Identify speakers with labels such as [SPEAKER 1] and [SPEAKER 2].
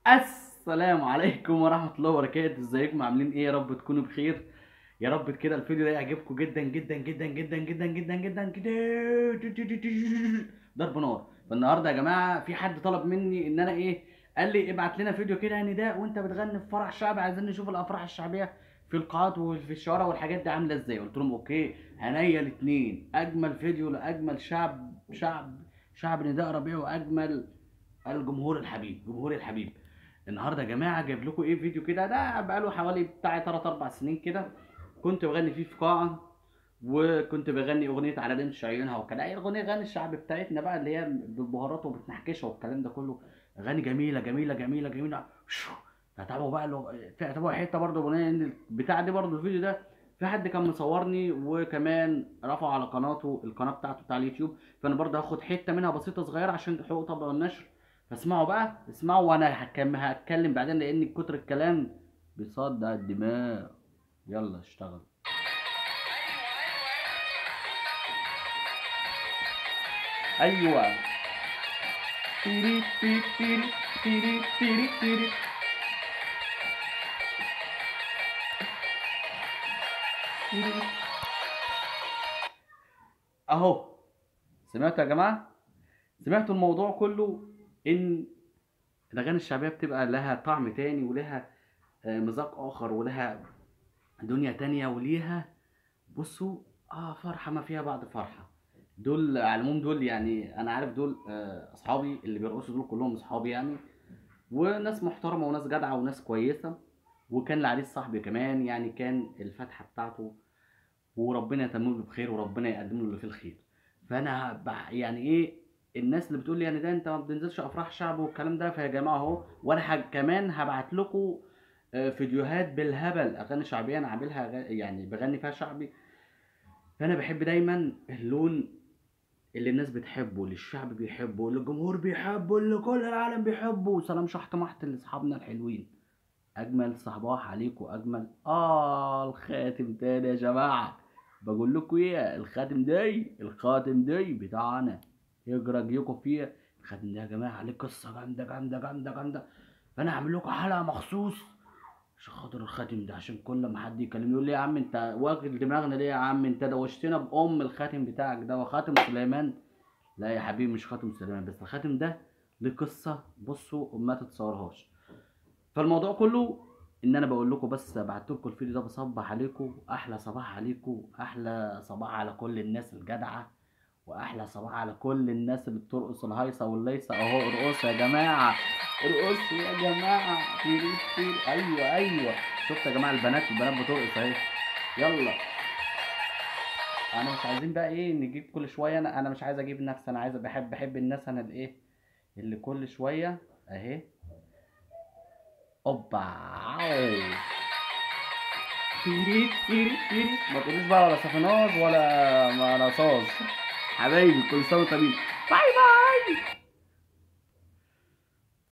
[SPEAKER 1] السلام عليكم ورحمة الله وبركاته ازيكم عاملين ايه يا رب تكونوا بخير يا رب كده الفيديو ده يعجبكم جدا جدا جدا جدا جدا جدا جدا كده ضرب نار فالنهارده يا جماعه في حد طلب مني ان انا ايه قال لي ابعت لنا فيديو كده يا نداء وانت بتغني في فرح شعبي عايزين نشوف الافراح الشعبيه في القاعات وفي الشوارع والحاجات دي عامله ازاي قلت لهم اوكي عينيا الاثنين اجمل فيديو لاجمل شعب شعب شعب نداء ربيع واجمل الجمهور الحبيب جمهور الحبيب النهارده يا جماعه جايب لكم ايه فيديو كده ده بقاله حوالي بتاع 3 4 سنين كده كنت بغني فيه في قاعه وكنت بغني اغنيه على رمش عيونها وكده اي اغنيه غني الشعب بتاعتنا بقى اللي هي بالبهارات وبتنحكشها والكلام ده كله اغاني جميله جميله جميله جميله شو. فتابعوا بقى لو تابعوا حته برضه اغنيه ان البتاع دي برضه الفيديو ده في حد كان مصورني وكمان رفعه على قناته القناه بتاعته بتاع اليوتيوب فانا برضه هاخد حته منها بسيطه صغيره عشان حقوق طبع النشر فاسمعوا بقى اسمعوا وانا هكم- هتكلم بعدين لان كتر الكلام بيصدع الدماغ يلا اشتغل ايوه تيري تيري تيري تيري تيري تيري تيري. اهو سمعتوا يا جماعه سمعتوا الموضوع كله ان الاغاني الشعبيه بتبقى لها طعم تاني ولها آه، مذاق اخر ولها دنيا تانية وليها بصوا اه فرحه ما فيها بعد فرحه دول على العموم دول يعني انا عارف دول آه، اصحابي اللي بيرقصوا دول كلهم اصحابي يعني وناس محترمه وناس جدعه وناس كويسه وكان العريس صاحبي كمان يعني كان الفتحه بتاعته وربنا يتمم له بخير وربنا يقدم له اللي فيه الخير فانا بع- يعني ايه الناس اللي بتقول لي يعني ده انت ما بتنزلش افراح شعب والكلام ده فيا جماعه اهو وانا ح- كمان هبعت لكم آه، فيديوهات بالهبل اغاني شعبيه انا عاملها غ- يعني بغني فيها شعبي فانا بحب دايما اللون اللي الناس بتحبه اللي الشعب بيحبه اللي الجمهور بيحبه اللي كل العالم بيحبه سلام شحت محت لاصحابنا الحلوين اجمل صباح عليكم اجمل اه الخاتم تاني يا جماعه بقول لكم ايه الخاتم داي الخاتم داي بتاعنا يجرى جيكم فيه الخاتم ده يا جماعه عليه قصه جامده جامده جامده جامده فانا هعمل لكم حلقه مخصوص عشان خاطر الخاتم ده عشان كل ما حد يكلمني يقول لي يا عم انت واكل دماغنا ليه يا عم انت دوشتنا بام الخاتم بتاعك ده وخاتم سليمان لا يا حبيبي مش خاتم سليمان بس الخاتم ده ليه قصه بصوا ما تتصورهاش فالموضوع كله ان انا بقول لكم بس بعت لكم الفيديو ده بصبح عليكم احلى صباح عليكم احلى صباح على كل الناس الجدعه واحلى صباح على كل الناس اللي بترقص الهيصه والليصه اهو ارقصوا يا جماعه ارقصوا يا جماعه تيري تيري ايوه ايوه شفتوا يا جماعه البنات البنات بترقص اهي يلا انا مش عايزين بقى ايه نجيب كل شويه انا انا مش عايز اجيب نفسي انا عايز بحب بحب الناس انا الايه اللي كل شويه اهي اوبا عاو. تيري تيري تيري ما تقولوش بقى ولا سفناج ولا ولا صاز حبايبي كل سنه وانتم طيبين باي باي